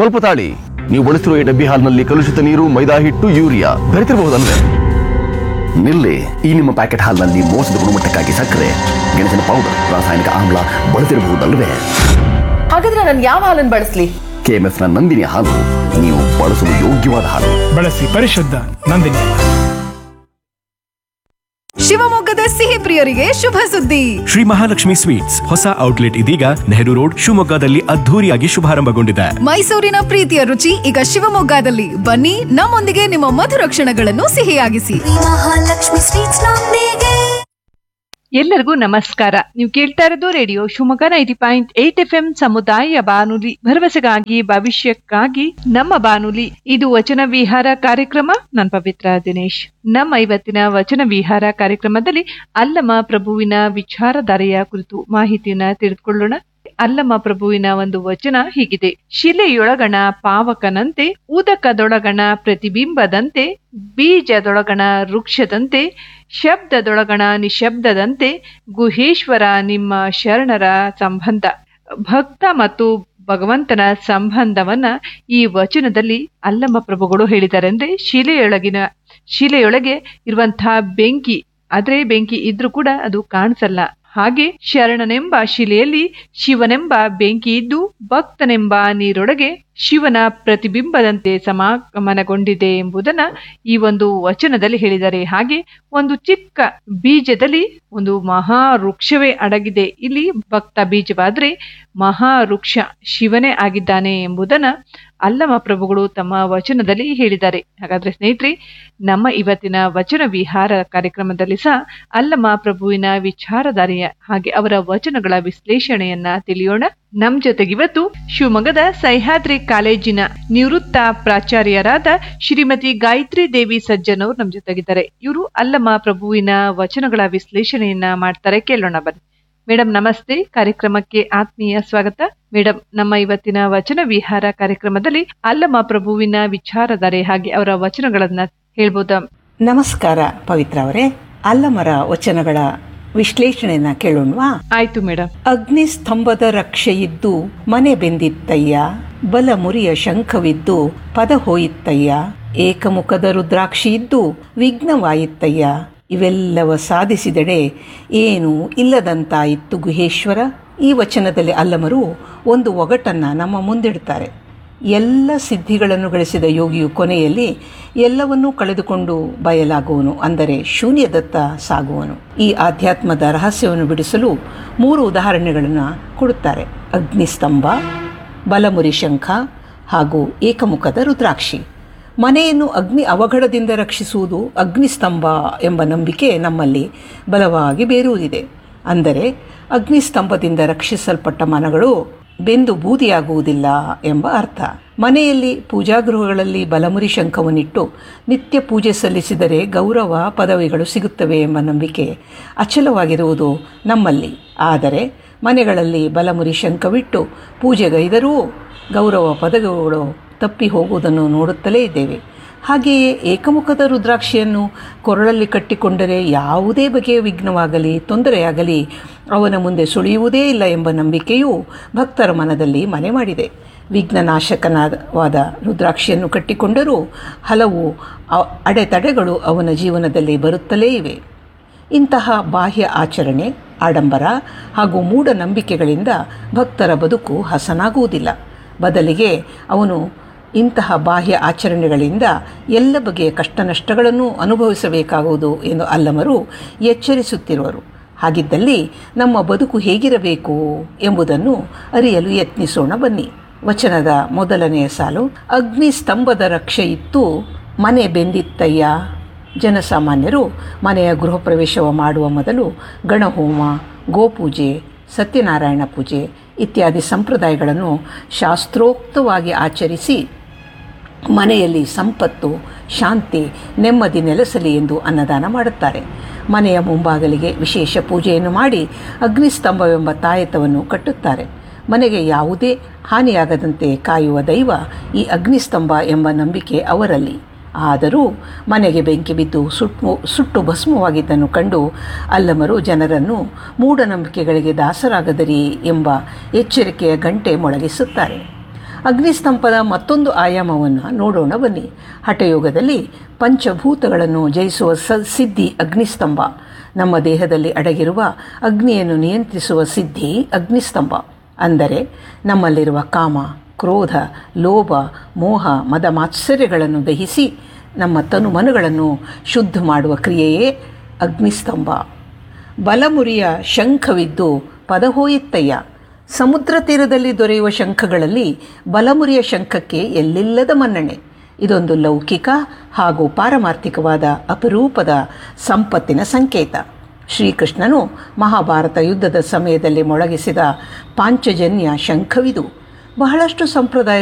ಸ್ವಲ್ಪ ತಾಳಿ ನೀವು ಬಳಸಿರುವ ಈ ಡಬ್ಬಿ ಹಾಲ್ನಲ್ಲಿ ಕಲುಷಿತ ನೀರು ಮೈದಾ ಹಿಟ್ಟು ಯೂರಿಯಾ ಬೆರೆತಿರಬಹುದಲ್ವೇ ನಿಲ್ಲಿ ಈ ನಿಮ್ಮ ಪ್ಯಾಕೆಟ್ ಹಾಲ್ನಲ್ಲಿ ಮೋಸದ ಗುಣಮಟ್ಟಕ್ಕಾಗಿ ಸಕ್ಕರೆ ಗೆಣಸಿನ ಪೌಡರ್ ರಾಸಾಯನಿಕ ಆಮ್ಲ ಬಳಸಿರಬಹುದಲ್ವೇ ಹಾಗಾದ್ರೆ ನಾನು ಯಾವ ಹಾಲನ್ನು ಬಳಸ್ಲಿ ಕೆಎಂಎಫ್ ನ ನಂದಿನಿ ಹಾಲು ನೀವು ಬಳಸಲು ಯೋಗ್ಯವಾದ ಹಾಲು ಬಳಸಿ ಪರಿಶುದ್ಧ ನಂದಿನಿ ಶಿವಮೊಗ್ಗದ ಸಿಹಿ ಪ್ರಿಯರಿಗೆ ಶುಭ ಸುದ್ದಿ ಶ್ರೀ ಮಹಾಲಕ್ಷ್ಮಿ ಸ್ವೀಟ್ಸ್ ಹೊಸ ಔಟ್ಲೆಟ್ ಇದೀಗ ನೆಹರು ರೋಡ್ ಶಿವಮೊಗ್ಗದಲ್ಲಿ ಅದ್ಧೂರಿಯಾಗಿ ಶುಭಾರಂಭಗೊಂಡಿದೆ ಮೈಸೂರಿನ ಪ್ರೀತಿಯ ರುಚಿ ಈಗ ಶಿವಮೊಗ್ಗದಲ್ಲಿ ಬನ್ನಿ ನಮ್ಮೊಂದಿಗೆ ನಿಮ್ಮ ಮಧುರ ಕ್ಷಣಗಳನ್ನು ಸಿಹಿಯಾಗಿಸಿ ಮಹಾಲಕ್ಷ್ಮಿ ಸ್ವೀಟ್ಸ್ ನೊಂದಿಗೆ ಎಲ್ಲರಿಗೂ ನಮಸ್ಕಾರ ನೀವು ಕೇಳ್ತಾ ಇರೋದು radio Shivamogga ninety point eight F M ಸಮುದಾಯ ಬಾನುಲಿ ಭರವಸೆಗಾಗಿ ಭವಿಷ್ಯಕ್ಕಾಗಿ ನಮ್ಮ ಬಾನುಲಿ ಇದು ವಚನ ವಿಹಾರ ಕಾರ್ಯಕ್ರಮ ನಾನ್ ಪವಿತ್ರ ದಿನೇಶ್ ನಮ್ಮ ಇವತ್ತಿನ ವಚನ ವಿಹಾರ ಕಾರ್ಯಕ್ರಮದಲ್ಲಿ ಅಲ್ಲಮ ಪ್ರಭುವಿನ ವಿಚಾರಧಾರೆಯ ಕುರಿತು ಮಾಹಿತಿಯನ್ನ ತಿಳಿದುಕೊಳ್ಳೋಣ ಅಲ್ಲಮ ಪ್ರಭುವಿನ ಒಂದು ವಚನ ಹೀಗಿದೆ ಶಿಲೆಯೊಳಗಣ ಪಾವಕನಂತೆ ಉದಕದೊಳಗಣ ಪ್ರತಿಬಿಂಬದಂತೆ ಬೀಜದೊಳಗಣ ವೃಕ್ಷದಂತೆ ಶಬ್ದದೊಳಗಣ ನಿಶಬ್ದದಂತೆ ಗುಹೇಶ್ವರ ನಿಮ್ಮ ಶರಣರ ಸಂಬಂಧ ಭಕ್ತ ಮತ್ತು ಭಗವಂತನ ಸಂಬಂಧವನ್ನ ಈ ವಚನದಲ್ಲಿ ಅಲ್ಲಮ ಪ್ರಭುಗಳು ಹೇಳಿದ್ದಾರೆ ಅಂದ್ರೆ ಶಿಲೆಯೊಳಗಿನ ಶಿಲೆಯೊಳಗೆ ಇರುವಂತಹ ಬೆಂಕಿ ಆದ್ರೆ ಬೆಂಕಿ ಇದ್ರೂ ಕೂಡ ಅದು ಕಾಣಿಸಲ್ಲ ಹಾಗೆ ಶರಣನೆಂಬ ಶಿಲೆಯಲ್ಲಿ ಶಿವನೆಂಬ ಬೆಂಕಿ ಇದ್ದು ಭಕ್ತನೆಂಬ ನೀರೊಳಗೆ ಶಿವನ ಪ್ರತಿಬಿಂಬದಂತೆ ಸಮಾಗಮನಗೊಂಡಿದೆ ಎಂಬುದನ್ನ ಈ ಒಂದು ವಚನದಲ್ಲಿ ಹೇಳಿದ್ದಾರೆ ಹಾಗೆ ಒಂದು ಚಿಕ್ಕ ಬೀಜದಲ್ಲಿ ಒಂದು ಮಹಾ ವೃಕ್ಷವೇ ಅಡಗಿದೆ ಇಲ್ಲಿ ಭಕ್ತ ಬೀಜವಾದ್ರೆ ಮಹಾ ವೃಕ್ಷ ಶಿವನೇ ಆಗಿದ್ದಾನೆ ಎಂಬುದನ್ನ ಅಲ್ಲಮ ಪ್ರಭುಗಳು ತಮ್ಮ ವಚನದಲ್ಲಿ ಹೇಳಿದ್ದಾರೆ ಹಾಗಾದ್ರೆ ಸ್ನೇಹಿತರೆ ನಮ್ಮ ಇವತ್ತಿನ ವಚನ ವಿಹಾರ ಕಾರ್ಯಕ್ರಮದಲ್ಲಿ ಸಹ ಅಲ್ಲಮ ಪ್ರಭುವಿನ ವಿಚಾರಧಾರೆಯ ಹಾಗೆ ಅವರ ವಚನಗಳ ವಿಶ್ಲೇಷಣೆಯನ್ನ ತಿಳಿಯೋಣ ನಮ್ ಜೊತೆಗೆ ಇವತ್ತು ಶಿವಮೊಗ್ಗದ ಸಹ್ಯಾದ್ರಿ ಕಾಲೇಜಿನ ನಿವೃತ್ತ ಪ್ರಾಚಾರ್ಯರಾದ ಶ್ರೀಮತಿ ಗಾಯತ್ರಿ ದೇವಿ ಸಜ್ಜನ್ ಅವರು ನಮ್ ಜೊತೆಗಿದ್ದಾರೆ ಇವರು ಅಲ್ಲಮ ಪ್ರಭುವಿನ ವಚನಗಳ ವಿಶ್ಲೇಷಣೆಯನ್ನ ಮಾಡ್ತಾರೆ ಕೇಳೋಣ ಬನ್ನಿ ಮೇಡಮ್ ನಮಸ್ತೆ ಕಾರ್ಯಕ್ರಮಕ್ಕೆ ಆತ್ಮೀಯ ಸ್ವಾಗತ ಮೇಡಮ್ ನಮ್ಮ ಇವತ್ತಿನ ವಚನ ವಿಹಾರ ಕಾರ್ಯಕ್ರಮದಲ್ಲಿ ಅಲ್ಲಮ ಪ್ರಭುವಿನ ವಿಚಾರಧಾರೆ ಹಾಗೆ ಅವರ ವಚನಗಳನ್ನ ಹೇಳ್ಬೋದಾ ನಮಸ್ಕಾರ ಪವಿತ್ರ ಅವರೇ ಅಲ್ಲಮರ ವಚನಗಳ ವಿಶ್ಲೇಷಣೆಯನ್ನ ಕೇಳೋಣವಾ ಆಯ್ತು ಮೇಡಮ್ ಅಗ್ನಿ ಸ್ತಂಭದ ರಕ್ಷೆಯಿದ್ದು ಮನೆ ಬೆಂದಿತ್ತಯ್ಯ ಬಲ ಮುರಿಯ ಶಂಖವಿದ್ದು ಪದ ಹೋಯಿತ್ತಯ್ಯ ಏಕಮುಖದ ರುದ್ರಾಕ್ಷಿ ಇದ್ದು ವಿಘ್ನವಾಯಿತ್ತಯ್ಯ ಇವೆಲ್ಲವ ಸಾಧಿಸಿದೆಡೆ ಏನು ಇಲ್ಲದಂತಾಯಿತ್ತು ಗುಹೇಶ್ವರ ಈ ವಚನದಲ್ಲಿ ಅಲ್ಲಮರು ಒಂದು ಒಗಟನ್ನ ನಮ್ಮ ಮುಂದಿಡ್ತಾರೆ ಎಲ್ಲ ಸಿದ್ಧಿಗಳನ್ನು ಗಳಿಸಿದ ಯೋಗಿಯು ಕೊನೆಯಲ್ಲಿ ಎಲ್ಲವನ್ನೂ ಕಳೆದುಕೊಂಡು ಬಯಲಾಗುವನು ಅಂದರೆ ಶೂನ್ಯದತ್ತ ಸಾಗುವನು ಈ ಆಧ್ಯಾತ್ಮದ ರಹಸ್ಯವನ್ನು ಬಿಡಿಸಲು ಮೂರು ಉದಾಹರಣೆಗಳನ್ನು ಕೊಡುತ್ತಾರೆ ಅಗ್ನಿಸ್ತಂಭ ಬಲಮುರಿ ಶಂಖ ಹಾಗೂ ಏಕಮುಖದ ರುದ್ರಾಕ್ಷಿ ಮನೆಯನ್ನು ಅಗ್ನಿ ಅವಘಡದಿಂದ ರಕ್ಷಿಸುವುದು ಅಗ್ನಿಸ್ತಂಭ ಎಂಬ ನಂಬಿಕೆ ನಮ್ಮಲ್ಲಿ ಬಲವಾಗಿ ಬೇರುವುದಿದೆ ಅಂದರೆ ಅಗ್ನಿಸ್ತಂಭದಿಂದ ರಕ್ಷಿಸಲ್ಪಟ್ಟ ಮನಗಳು ಬೆಂದು ಬೂದಿಯಾಗುವುದಿಲ್ಲ ಎಂಬ ಅರ್ಥ ಮನೆಯಲ್ಲಿ ಪೂಜಾಗೃಹಗಳಲ್ಲಿ ಬಲಮುರಿ ಶಂಖವನ್ನಿಟ್ಟು ನಿತ್ಯ ಪೂಜೆ ಸಲ್ಲಿಸಿದರೆ ಗೌರವ ಪದವಿಗಳು ಸಿಗುತ್ತವೆ ಎಂಬ ನಂಬಿಕೆ ಅಚಲವಾಗಿರುವುದು ನಮ್ಮಲ್ಲಿ ಆದರೆ ಮನೆಗಳಲ್ಲಿ ಬಲಮುರಿ ಶಂಖವಿಟ್ಟು ಪೂಜೆಗೈದರೂ ಗೌರವ ಪದವಿಗಳು ತಪ್ಪಿ ಹೋಗುವುದನ್ನು ನೋಡುತ್ತಲೇ ಇದ್ದೇವೆ ಹಾಗೆಯೇ ಏಕಮುಖದ ರುದ್ರಾಕ್ಷಿಯನ್ನು ಕೊರಳಲ್ಲಿ ಕಟ್ಟಿಕೊಂಡರೆ ಯಾವುದೇ ಬಗೆಯ ವಿಘ್ನವಾಗಲಿ ತೊಂದರೆಯಾಗಲಿ ಅವನ ಮುಂದೆ ಸುಳಿಯುವುದೇ ಇಲ್ಲ ಎಂಬ ನಂಬಿಕೆಯೂ ಭಕ್ತರ ಮನದಲ್ಲಿ ಮನೆ ಮಾಡಿದೆ ವಿಘ್ನನಾಶಕನಾದವಾದ ರುದ್ರಾಕ್ಷಿಯನ್ನು ಕಟ್ಟಿಕೊಂಡರೂ ಹಲವು ಅ- ಅಡೆತಡೆಗಳು ಅವನ ಜೀವನದಲ್ಲಿ ಬರುತ್ತಲೇ ಇವೆ ಇಂತಹ ಬಾಹ್ಯ ಆಚರಣೆ ಆಡಂಬರ ಹಾಗೂ ಮೂಢನಂಬಿಕೆಗಳಿಂದ ಭಕ್ತರ ಬದುಕು ಹಸನಾಗುವುದಿಲ್ಲ ಬದಲಿಗೆ ಅವನು ಇಂತಹ ಬಾಹ್ಯ ಆಚರಣೆಗಳಿಂದ ಎಲ್ಲ ಬಗೆಯ ಕಷ್ಟ ನಷ್ಟಗಳನ್ನು ಅನುಭವಿಸಬೇಕಾಗುವುದು ಎಂದು ಅಲ್ಲಮರು ಎಚ್ಚರಿಸುತ್ತಿರುವರು ಹಾಗಿದ್ದಲ್ಲಿ ನಮ್ಮ ಬದುಕು ಹೇಗಿರಬೇಕು ಎಂಬುದನ್ನು ಅರಿಯಲು ಯತ್ನಿಸೋಣ ಬನ್ನಿ ವಚನದ ಮೊದಲನೆಯ ಸಾಲು ಅಗ್ನಿ ಸ್ತಂಭದ ರಕ್ಷೆ ಇತ್ತು ಮನೆ ಬೆಂದಿತ್ತಯ್ಯ ಜನಸಾಮಾನ್ಯರು ಮನೆಯ ಗೃಹ ಪ್ರವೇಶವ ಮಾಡುವ ಮೊದಲು ಗಣಹೋಮ ಗೋಪೂಜೆ ಸತ್ಯನಾರಾಯಣ ಪೂಜೆ ಇತ್ಯಾದಿ ಸಂಪ್ರದಾಯಗಳನ್ನು ಶಾಸ್ತ್ರೋಕ್ತವಾಗಿ ಆಚರಿಸಿ ಮನೆಯಲ್ಲಿ ಸಂಪತ್ತು ಶಾಂತಿ ನೆಮ್ಮದಿ ನೆಲೆಸಲಿ ಎಂದು ಅನ್ನದಾನ ಮಾಡುತ್ತಾರೆ ಮನೆಯ ಮುಂಭಾಗಲಿಗೆ ವಿಶೇಷ ಪೂಜೆಯನ್ನು ಮಾಡಿ ಅಗ್ನಿಸ್ತಂಭವೆಂಬ ತಾಯತವನ್ನು ಕಟ್ಟುತ್ತಾರೆ ಮನೆಗೆ ಯಾವುದೇ ಹಾನಿಯಾಗದಂತೆ ಕಾಯುವ ದೈವ ಈ ಅಗ್ನಿಸ್ತಂಭ ಎಂಬ ನಂಬಿಕೆ ಅವರಲ್ಲಿ ಆದರೂ ಮನೆಗೆ ಬೆಂಕಿ ಬಿದ್ದು ಸುಟ್ಟು ಸುಟ್ಟು ಭಸ್ಮವಾಗಿದ್ದನ್ನು ಕಂಡು ಅಲ್ಲಮರು ಜನರನ್ನು ಮೂಢನಂಬಿಕೆಗಳಿಗೆ ದಾಸರಾಗದಿರಿ ಎಂಬ ಎಚ್ಚರಿಕೆಯ ಗಂಟೆ ಮೊಳಗಿಸುತ್ತಾರೆ ಅಗ್ನಿಸ್ತಂಭದ ಮತ್ತೊಂದು ಆಯಾಮವನ್ನು ನೋಡೋಣ ಬನ್ನಿ ಹಠಯೋಗದಲ್ಲಿ ಪಂಚಭೂತಗಳನ್ನು ಜಯಿಸುವ ಸ ಸಿದ್ಧಿ ಅಗ್ನಿಸ್ತಂಭ ನಮ್ಮ ದೇಹದಲ್ಲಿ ಅಡಗಿರುವ ಅಗ್ನಿಯನ್ನು ನಿಯಂತ್ರಿಸುವ ಸಿದ್ಧಿ ಅಗ್ನಿಸ್ತಂಭ ಅಂದರೆ ನಮ್ಮಲ್ಲಿರುವ ಕಾಮ ಕ್ರೋಧ ಲೋಭ ಮೋಹ ಮದ ಮಾತ್ಸರ್ಯಗಳನ್ನು ದಹಿಸಿ ನಮ್ಮ ತನುಮನಗಳನ್ನು ಶುದ್ಧ ಮಾಡುವ ಕ್ರಿಯೆಯೇ ಅಗ್ನಿಸ್ತಂಭ ಬಲಮುರಿಯ ಶಂಖವಿದ್ದು ಪದಹೋಯಿತ್ತಯ್ಯ ಸಮುದ್ರ ತೀರದಲ್ಲಿ ದೊರೆಯುವ ಶಂಖಗಳಲ್ಲಿ ಬಲಮುರಿಯ ಶಂಖಕ್ಕೆ ಎಲ್ಲಿಲ್ಲದ ಮನ್ನಣೆ ಇದೊಂದು ಲೌಕಿಕ ಹಾಗೂ ಪಾರಮಾರ್ಥಿಕವಾದ ಅಪರೂಪದ ಸಂಪತ್ತಿನ ಸಂಕೇತ ಶ್ರೀಕೃಷ್ಣನು ಮಹಾಭಾರತ ಯುದ್ಧದ ಸಮಯದಲ್ಲಿ ಮೊಳಗಿಸಿದ ಪಾಂಚಜನ್ಯ ಶಂಖವಿದು ಬಹಳಷ್ಟು ಸಂಪ್ರದಾಯ